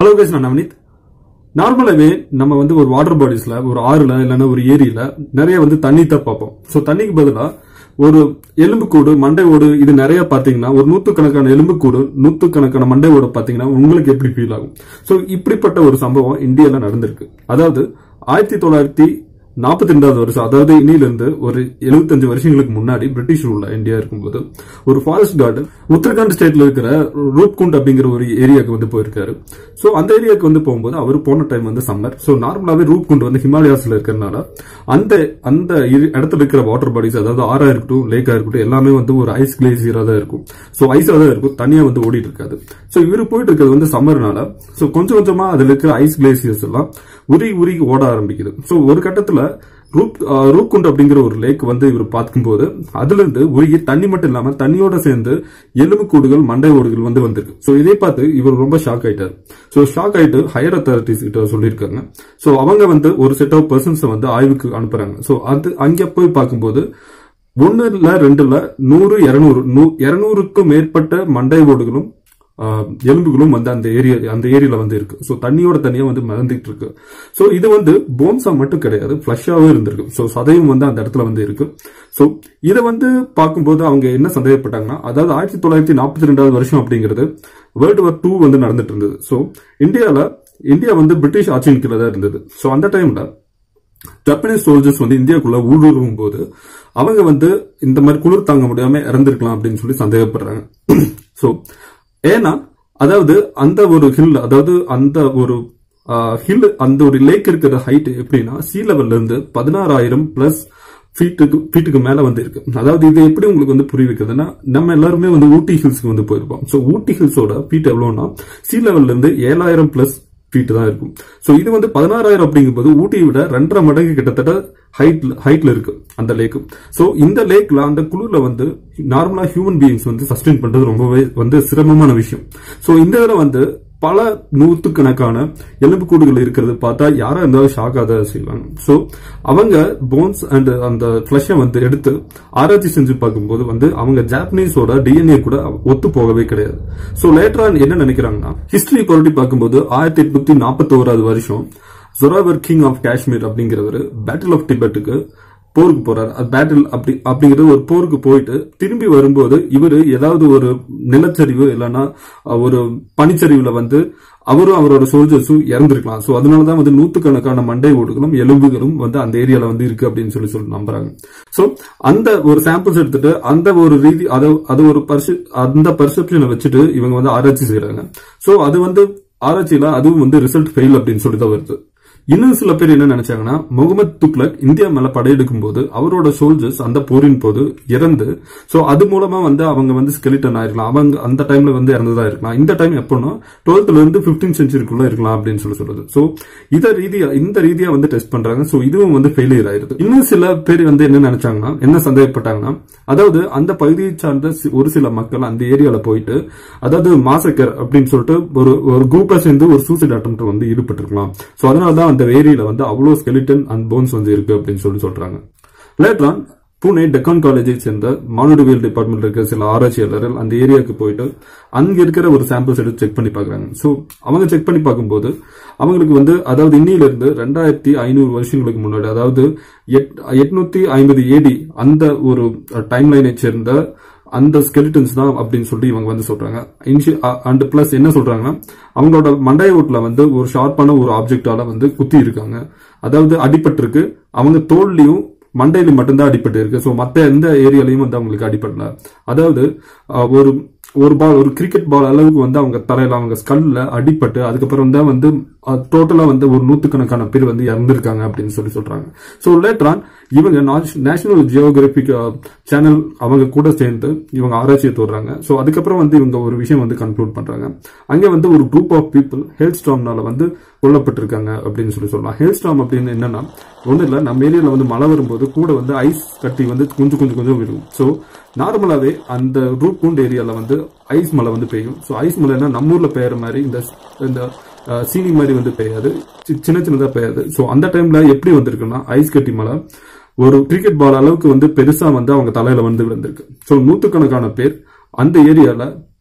hello guys நான் நவனித் நார்மலாவே நம்ம வந்து ஒரு வாட்டர் பாடிஸ்ல ஒரு ஆறுல இல்லைன்னா ஒரு ஏரியில நிறைய வந்து தண்ணி தான் பார்ப்போம் ஸோ தண்ணிக்கு பதிலா ஒரு எலும்புக்கூடு மண்டை ஓடு இது நிறைய பாத்தீங்கன்னா ஒரு நூத்துக்கணக்கான எலும்புக்கூடு நூத்துக்கணக்கான மண்டை ஓடு பாத்தீங்கன்னா உங்களுக்கு எப்படி ஃபீல் ஆகும் ஸோ இப்படிப்பட்ட ஒரு சம்பவம் இந்தியால நடந்திருக்கு அதாவது ஆயிரத்தி தொள்ளாயிரத்தி நாற்பத்தி ரெண்டாவது வருஷம் அதாவது இன்னிலிருந்து ஒரு எழுபத்தஞ்சு வருஷங்களுக்கு முன்னாடி பிரிட்டிஷ் ரூல்ல இந்தியா இருக்கும்போது ஒரு ஃபாரஸ்ட் கார்டன் உத்தரகாண்ட் ஸ்டேட்ல இருக்கிற ரூப்குண்ட் அப்படிங்கிற ஒரு ஏரியாவுக்கு வந்து போயிருக்காரு சோ அந்த ஏரியாவுக்கு வந்து போகும்போது அவர் போன டைம் வந்து சம்மர் சோ நார்மலாவே ரூப்குண்ட் வந்து ஹிமாலயாஸ்ல இருக்கிறதுனால அந்த அந்த இரு- இடத்துல இருக்கிற வாட்டர் பாடிஸ் அதாவது ஆறா இருக்கட்டும் லேக்கா இருக்கட்டும் எல்லாமே வந்து ஒரு ஐஸ் கிளேசியரா தான் இருக்கும் சோ ஐஸா தான் இருக்கும் தனியா வந்து ஓடிட்டு இருக்காது சோ இவர் போயிட்டு இருக்கிறது வந்து சம்மர்னால சோ கொஞ்சம் கொஞ்சமா அதுல இருக்கிற ஐஸ் கிளேசியர்ஸ் எல்லாம் உருகி உருகி ஓட ஆரம்பிக்குது சோ ஒரு கட்டத்துல ரூப் அஹ், ரூப்குண்ட் அப்படிங்கிற ஒரு லேக் வந்து இவர் பார்க்கும்போது அதுல இருந்து உருகி தண்ணி மட்டும் இல்லாம தண்ணியோட சேர்ந்து எலும்பு கூடுகள் மண்டை ஓடுகள் வந்து வந்திருக்கு சோ இதை பார்த்து இவர் ரொம்ப ஷாக் ஆயிட்டார் சோ ஷாக் ஆயிட்டு ஹையர் அத்தாரிட்டிஸ் கிட்ட சொல்லியிருக்காங்க சோ அவங்க வந்து ஒரு செட் ஆஃப் பர்சன்ஸ் வந்து ஆய்வுக்கு அனுப்புறாங்க சோ அது அங்க போய் பார்க்கும்போது ஒன்னு இல்ல ரெண்டு இல்ல நூறு இருநூறு இருநூறுக்கும் மேற்பட்ட மண்டை ஓடுகளும் ஆஹ், எலும்புகளும் வந்து அந்த ஏரியா அந்த ஏரியால வந்து இருக்கு சோ தண்ணியோட தண்ணியா வந்து மிதந்துட்டு இருக்கு சோ இது வந்து போன்ஸா மட்டும் கிடையாது ஃபிளஷாவே இருந்திருக்கு சோ சதையும் வந்து அந்த இடத்துல வந்து இருக்கு சோ இதை வந்து பார்க்கும்போது அவங்க என்ன சந்தேகப்பட்டாங்கன்னா அதாவது ஆயிரத்தி தொள்ளாயிரத்தி நாற்பத்தி ரெண்டாவது வருஷம் அப்படிங்கிறது வேர்ல்டு வார் டூ வந்து நடந்துட்டு இருந்தது சோ இந்தியால இந்தியா வந்து பிரிட்டிஷ் ஆட்சியின் கீழே தான் இருந்தது சோ அந்த டைம்ல ஜப்பனீஸ் சோல்ஜர்ஸ் வந்து இந்தியாக்குள்ள ஊடுருவும் போது அவங்க வந்து இந்த மாதிரி குளிர் தாங்க முடியாம இறந்திருக்கலாம் அப்படின்னு சொல்லி சந்தேகப்படுறாங்க சோ ஏன்னா அதாவது அந்த ஒரு ஹில் அதாவது அந்த ஒரு ஹில் அந்த ஒரு லேக் இருக்கிற ஹைட் எப்படின்னா சீ லெவல்ல இருந்து பதினாறாயிரம் பிளஸ் ஃபீட்டுக்கு ஃபீட்டுக்கு மேல வந்து இருக்கு அதாவது இது எப்படி உங்களுக்கு வந்து புரிய வைக்கிறதுன்னா நம்ம எல்லாருமே வந்து ஊட்டி ஹில்ஸ்க்கு வந்து போயிருப்போம் சோ ஊட்டி ஹில்ஸோட ஃபீட் எவ்வளவுன்னா சீ லெவல்ல இருந்து ஏழாயிரம் பிளஸ் ஃபீட் தான் இருக்கும் சோ இது வந்து பதினாறாயிரம் அப்படிங்கும்போது ஊட்டியை விட ரெண்டரை மடங்கு கிட்டத்தட்ட ஹைட்ல ஹைட்ல இருக்கு அந்த லேக் சோ இந்த லேக்ல அந்த குளிர்ல வந்து நார்மலா ஹியூமன் பீயிங்ஸ் வந்து சஸ்டெயின் பண்றது ரொம்பவே வந்து சிரமமான விஷயம் சோ இந்த இதுல வந்து பல நூத்துக்கணக்கான எலும்புக்கூடுகள் இருக்கிறது பார்த்தா யாரா இருந்தாலும் ஷாக் ஆக செய்வாங்க சோ அவங்க போன்ஸ் அண்ட் அந்த ஃபிளஷை வந்து எடுத்து ஆராய்ச்சி செஞ்சு பார்க்கும்போது வந்து அவங்க ஜாப்பனீஸோட டிஎன்ஏ கூட ஒத்து போகவே கிடையாது சோ லேட்டரா என்ன நினைக்கிறாங்கன்னா ஹிஸ்டரி புரட்டி பார்க்கும்போது ஆயிரத்தி எட்நூத்தி நாற்பத்தி ஓராவது வருஷம் ஜொராவர் கிங் ஆஃப் காஷ்மீர் அப்படிங்கிறவர் பேட்டில் ஆஃப் டிபெட்டுக்கு போருக்கு போறாரு அது பேட்டில் அப்படி அப்படிங்கிறது ஒரு போருக்கு போயிட்டு திரும்பி வரும்போது இவரு ஏதாவது ஒரு நிலச்சரிவு இல்லைன்னா அஹ், ஒரு பனிச்சரிவுல வந்து அவரும் அவரோட சோல்ஜர்ஸும் இறந்திருக்கலாம் சோ அதனாலதான் வந்து நூத்துக்கணக்கான மண்டை ஓடுகளும் எலும்புகளும் வந்து அந்த ஏரியால வந்து இருக்கு அப்படின்னு சொல்லி சொல்லி நம்புறாங்க சோ அந்த ஒரு சாம்பிள்ஸ் எடுத்துட்டு அந்த ஒரு ரீதி அதை அது ஒரு பர்சு அந்த பர்செப்ஷனை வச்சுட்டு இவங்க வந்து ஆராய்ச்சி செய்யறாங்க சோ அது வந்து ஆராய்ச்சியில அதுவும் வந்து ரிசல்ட் ஃபெயில் அப்படின்னு சொல்லி தான் வருது இன்னும் சில பேர் என்ன நினைச்சாங்கன்னா முகமது துக்லக் இந்தியா மேல படையெடுக்கும் போது அவரோட சோல்ஜர்ஸ் அந்த போரின் போது இறந்து சோ அது மூலமா வந்து அவங்க வந்து ஸ்கெலிட்டன் ஆயிருக்கலாம் அவங்க அந்த டைம்ல வந்து இறந்ததா இருக்கலாம் இந்த டைம் எப்போனா டுவெல்த்ல இருந்து பிப்டீன் சென்ச்சுரிக்குள்ள இருக்கலாம் அப்படின்னு சொல்லி சொல்றது சோ இத ரீதியா இந்த ரீதியா வந்து டெஸ்ட் பண்றாங்க சோ இதுவும் வந்து ஃபெயிலியர் ஆயிருது இன்னும் சில பேர் வந்து என்ன நினைச்சாங்கன்னா என்ன சந்தேகப்பட்டாங்கன்னா அதாவது அந்த பகுதியை சார்ந்த சி- ஒரு சில மக்கள் அந்த ஏரியால போயிட்டு அதாவது மாசக்கர் அப்படின்னு சொல்லிட்டு ஒரு ஒரு குரூப்பா சேர்ந்து ஒரு சூசைட் அட்டம் வந்து ஈடுபட்டிருக்கலாம் சோ அதனால தான் அந்த ஏரியால வந்து அவ்வளவு ஸ்கெலிட்டன் அண்ட் போன்ஸ் வந்து இருக்கு அப்படின்னு சொல்லி சொல்றாங்க லேட்டர் புனே டெக்கான் காலேஜை சேர்ந்த மானுடவியல் டிபார்ட்மெண்ட் இருக்கிற சில ஆராய்ச்சியாளர்கள் அந்த ஏரியாவுக்கு போயிட்டு அங்க இருக்கிற ஒரு சாம்பிள்ஸ் எடுத்து செக் பண்ணி பார்க்கறாங்க சோ அவங்க செக் பண்ணி பார்க்கும்போது அவங்களுக்கு வந்து அதாவது இன்னில இருந்து ரெண்டாயிரத்தி ஐநூறு வருஷங்களுக்கு முன்னாடி அதாவது எட்- எட்நூத்தி ஐம்பது ஏடி அந்த ஒரு டைம் லைனை சேர்ந்த அந்த ஸ்கெலிட்டன்ஸ் தான் அப்படின்னு சொல்லி இவங்க வந்து சொல்றாங்க அண்ட் பிளஸ் என்ன சொல்றாங்கன்னா அவங்களோட மண்டை ஓட்டுல வந்து ஒரு ஷார்ப்பான ஒரு ஆப்ஜெக்டால வந்து குத்தி இருக்காங்க அதாவது அடிபட்டிருக்கு அவங்க தோல்லையும் மண்டையில மட்டும்தான் அடிபட்டு இருக்கு ஸோ மற்ற எந்த ஏரியாலையும் வந்து அவங்களுக்கு அடிபடல அதாவது அஹ், ஒரு ஒரு பால் ஒரு கிரிக்கெட் பால் அளவுக்கு வந்து அவங்க தலையில அவங்க ஸ்கல்ல அடிபட்டு அதுக்கப்புறம் தான் வந்து டோட்டலா வந்து ஒரு நூத்துக்கணக்கான பேர் வந்து இறந்திருக்காங்க அப்படின்னு சொல்லி சொல்றாங்க ஸோ லேட்டர் இவங்க நேஷனல் ஜியோகிராபிக் சேனல் அவங்க கூட சேர்ந்து இவங்க ஆராய்ச்சியை தோடுறாங்க ஸோ அதுக்கப்புறம் வந்து இவங்க ஒரு விஷயம் வந்து கன்க்ளூட் பண்றாங்க அங்க வந்து ஒரு குரூப் ஆஃப் பீப்புள் ஹெல்த் ஸ்டாம்னால வந்து கொல்லப்பட்டிருக்காங்க அப்படின்னு சொல்லி சொல்லலாம் ஹெல்த் ஸ்டாம் அப்படின்னு என்னன்னா ஒன்றும் இல்லை நம்ம ஏரியால வந்து மழை வரும்போது கூட வந்து ஐஸ் கட்டி வந்து கொஞ்சம் கொஞ்சம் கொஞ்சம் விடும் ஸோ நார்மலாவே அந்த ரூட் பூண்ட் ஏரியால வந்து ஐஸ் மழை வந்து பெய்யும் ஸோ ஐஸ் மழைனா நம்ம ஊர்ல பெய்யற மாதிரி இந்த இந்த அஹ், சீனி மாதிரி வந்து பெய்யாது சி- சின்ன சின்னதா பெய்யாது ஸோ அந்த டைம்ல எப்படி வந்திருக்குன்னா ஐஸ் கட்டி மழை ஒரு கிரிக்கெட் பால் அளவுக்கு வந்து பெருசா வந்து அவங்க தலையில வந்து விழுந்திருக்கு ஸோ நூத்துக்கணக்கான பேர் அந்த ஏரியால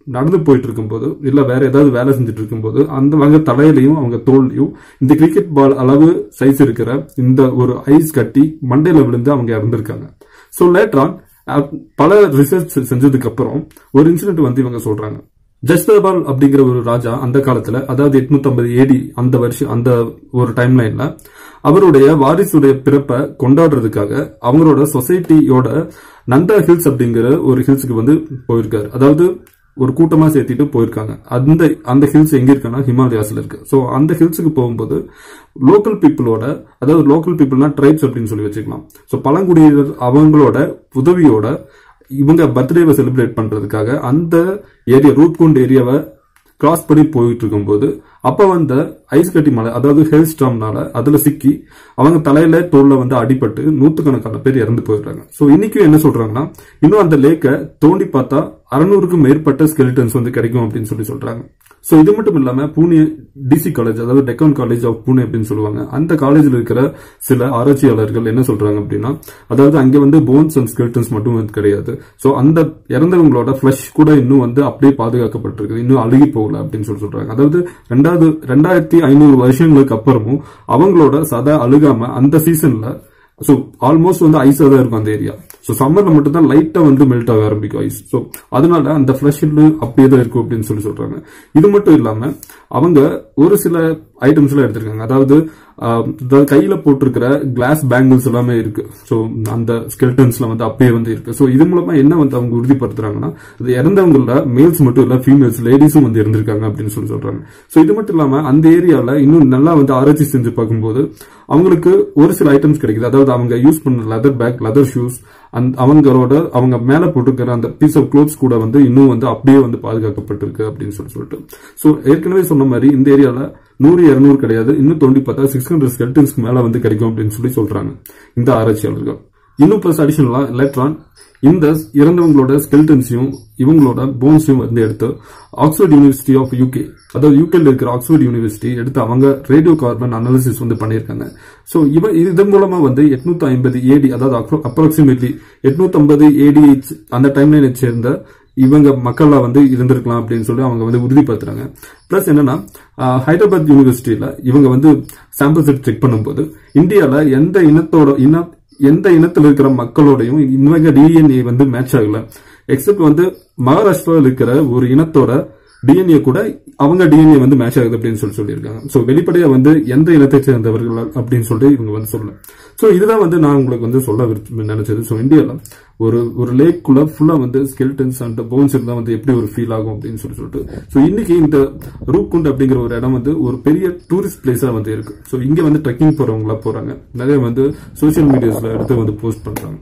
நடந்து போயிட்டு இருக்கும்போது இல்ல வேற ஏதாவது வேலை செஞ்சுட்டு இருக்கும்போது அந்த அவங்க தலையிலையும் அவங்க தோல்லையும் இந்த கிரிக்கெட் பால் அளவு சைஸ் இருக்கிற இந்த ஒரு ஐஸ் கட்டி மண்டையில விழுந்து அவங்க இறந்திருக்காங்க ஸோ லேட்டரான் பல ரிசர்ச் செஞ்சதுக்கு அப்புறம் ஒரு இன்சிடென்ட் வந்து இவங்க சொல்றாங்க ஜஸ்தபால் அப்படிங்கிற ஒரு ராஜா அந்த காலத்துல அதாவது 850 ஏடி அந்த வருஷம் அந்த ஒரு டைம் லைன்ல அவருடைய வாரிசுடைய பிறப்பை கொண்டாடுறதுக்காக அவங்களோட சொசைட்டியோட நந்தா ஹில்ஸ் அப்படிங்கிற ஒரு ஹில்ஸுக்கு வந்து போயிருக்காரு அதாவது ஒரு கூட்டமா சேர்த்திட்டு போயிருக்காங்க அந்த அந்த ஹில்ஸ் எங்க இருக்குன்னா ஹிமாலயாஸ்ல இருக்கு சோ அந்த ஹில்ஸுக்கு போகும்போது லோக்கல் பீப்புளோட அதாவது லோக்கல் பீப்புள்னா ட்ரைப்ஸ் அப்படின்னு சொல்லி வச்சுக்கலாம் சோ பழங்குடியினர் அவங்களோட உதவியோட இவங்க பர்த்டேவை செலிப்ரேட் பண்றதுக்காக அந்த ஏரியா ரூப்குண்ட் ஏரியாவை கிராஸ் பண்ணி போயிட்டு இருக்கும்போது அப்ப வந்த ஐஸ் கட்டி மலை அதாவது ஹெல் ஸ்டாம்னால அதுல சிக்கி அவங்க தலையில தோல்ல வந்து அடிபட்டு நூத்துக்கணக்கான பேர் இறந்து போயிடுறாங்க சோ இன்னைக்கும் என்ன சொல்றாங்கன்னா இன்னும் அந்த லேக்கை தோண்டி பார்த்தா அறுநூறுக்கும் மேற்பட்ட ஸ்கெலிட்டன்ஸ் வந்து கிடைக்கும் அப்படின்னு சொல்லி சொல்றாங்க சோ இது மட்டும் இல்லாம பூனே டிசி காலேஜ் அதாவது டெக்கான் காலேஜ் ஆஃப் பூனே அப்படின்னு சொல்லுவாங்க அந்த காலேஜ்ல இருக்கிற சில ஆராய்ச்சியாளர்கள் என்ன சொல்றாங்க அப்படின்னா அதாவது அங்க வந்து போன்ஸ் அண்ட் ஸ்கெலிட்டன்ஸ் மட்டும் வந்து கிடையாது சோ அந்த இறந்தவங்களோட ஃபிளஷ் கூட இன்னும் வந்து அப்படியே பாதுகாக்கப்பட்டிருக்கு இன்னும் அழுகி போகல அப்படின்னு சொல்லி சொல்றாங்க அதாவது ரெண்டாவது ரெண்டாயிரத்தி ஐநூறு வருஷங்களுக்கு அப்புறமும் அவங்களோட சதை அழுகாம அந்த சீசன்ல ஸோ ஆல்மோஸ்ட் வந்து ஐஸா தான் இருக்கும் அந்த ஏரியா ஸோ சம்மர்ல மட்டும் தான் லைட்டா வந்து மெல்ட் ஆக ஆரம்பிக்கும் ஐஸ் ஸோ அதனால அந்த ஃபிளஷ் அப்படியே தான் இருக்கும் அப்படின்னு சொல்லி சொல்றாங்க இது மட்டும் இல்லாம அவங்க ஒரு சில ஐட்டம்ஸ் எல்லாம் எடுத்திருக்காங்க அதாவது ஆஹ், அதாவது கையில போட்டிருக்கிற கிளாஸ் பேங்கிள்ஸ் எல்லாமே இருக்கு ஸோ அந்த ஸ்கெல்டன்ஸ்ல வந்து அப்படியே வந்து இருக்கு ஸோ இது மூலமா என்ன வந்து அவங்க உறுதிப்படுத்துறாங்கன்னா இது இறந்தவங்கள மேல்ஸ் மட்டும் இல்ல ஃபீமேல்ஸ் லேடிஸும் வந்து இருந்திருக்காங்க அப்படின்னு சொல்லி சொல்றாங்க ஸோ இது மட்டும் இல்லாம அந்த ஏரியால இன்னும் நல்லா வந்து ஆராய்ச்சி செஞ்சு பார்க்கும்போது அவங்களுக்கு ஒரு சில ஐட்டம்ஸ் கிடைக்குது அதாவது அவங்க யூஸ் பண்ண லெதர் பேக் லெதர் ஷூஸ் அந்த அவங்களோட அவங்க மேல போட்டிருக்கிற அந்த பீஸ் ஆஃப் க்ளோத்ஸ் கூட வந்து இன்னும் வந்து அப்படியே வந்து பாதுகாக்கப்பட்டிருக்கு அப்படின்னு சொல்லி சொல்லிட்டு ஸோ ஏற்கனவே சொன்ன மாதிரி இந்த ஏரியால நூறு இருநூறு கிடையாது இன்னும் தோண்டி பார்த்தா சிக்ஸ் ஹண்ட்ரட் ஸ்கெல்டன்ஸ்க்கு மேல வந்து கிடைக்கும் அப்படின்னு சொல்லி சொல்றாங்க இந்த ஆராய்ச்சியாளர்கள் இன்னும் பிளஸ் அடிஷனலா எலக்ட்ரான் இந்த இறந்தவங்களோட ஸ்கெல்டன்ஸையும் இவங்களோட போன்ஸையும் வந்து எடுத்து ஆக்ஸ்போர்ட் யூனிவர்சிட்டி ஆஃப் யூகே அதாவது யூகேல இருக்கிற ஆக்ஸ்போர்ட் யூனிவர்சிட்டி எடுத்து அவங்க ரேடியோ கார்பன் அனாலிசிஸ் வந்து பண்ணியிருக்காங்க ஸோ இவ இதன் மூலமா வந்து எட்நூத்தி ஐம்பது ஏடி அதாவது அப்ராக்சிமேட்லி எட்நூத்தி ஐம்பது ஏடி அந்த டைம்லைனை சேர்ந்த இவங்க மக்களா வந்து இருந்திருக்கலாம் அப்படின்னு சொல்லி அவங்க வந்து உறுதிப்படுத்துறாங்க பிளஸ் என்னன்னா ஆஹ், ஹைதராபாத் யூனிவர்சிட்டியில இவங்க வந்து சாம்பிள்ஸ் செக் பண்ணும்போது இந்தியால எந்த இனத்தோட இன எந்த இனத்துல இருக்கிற மக்களோடையும் இவங்க டிஎன்ஏ வந்து மேட்ச் ஆகல எக்ஸப்ட் வந்து மகாராஷ்டிராவில் இருக்கிற ஒரு இனத்தோட டிஎன்ஏ கூட அவங்க டிஎன்ஏ வந்து மேட்ச் ஆகுது அப்படின்னு சொல்லி சொல்லியிருக்காங்க ஸோ வெளிப்படையா வந்து எந்த இனத்தை சேர்ந்தவர்கள் அப்படின்னு சொல்லிட்டு இவங்க வந்து சொல்லல ஸோ இதுதான் வந்து நான் உங்களுக்கு வந்து சொல்ல விருப்ப- நினைச்சது ஸோ இந்தியாவில் ஒரு ஒரு லேக்குள்ள ஃபுல்லா வந்து ஸ்கெல்டன்ஸ் அண்ட் போன்ஸ் இருந்தா வந்து எப்படி ஒரு ஃபீல் ஆகும் அப்படின்னு சொல்லி சொல்லிட்டு ஸோ இன்னைக்கு இந்த ரூப்குண்ட் அப்படிங்கிற ஒரு இடம் வந்து ஒரு பெரிய டூரிஸ்ட் பிளேஸா வந்து இருக்கு ஸோ இங்க வந்து ட்ரெக்கிங் போறவங்களா போறாங்க நிறைய வந்து சோஷியல் மீடியாஸ்ல எடுத்து வந்து போஸ்ட் பண்றாங்க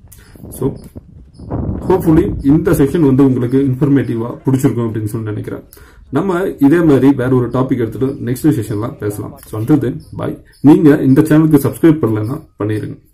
ஸோ ஹோப்ஃபுல்லி இந்த செஷன் வந்து உங்களுக்கு இன்ஃபர்மேட்டிவா பிடிச்சிருக்கும் அப்படின்னு சொல்லி நினைக்கிறேன் நம்ம இதே மாதிரி வேற ஒரு டாபிக் எடுத்துட்டு நெக்ஸ்ட் செஷன்லாம் பேசலாம் ஸோ அண்டர் தென் பாய் நீங்க இந்த சேனலுக்கு சப்ஸ்கிரைப் பண்ணலன்னா பண்ணிருங்க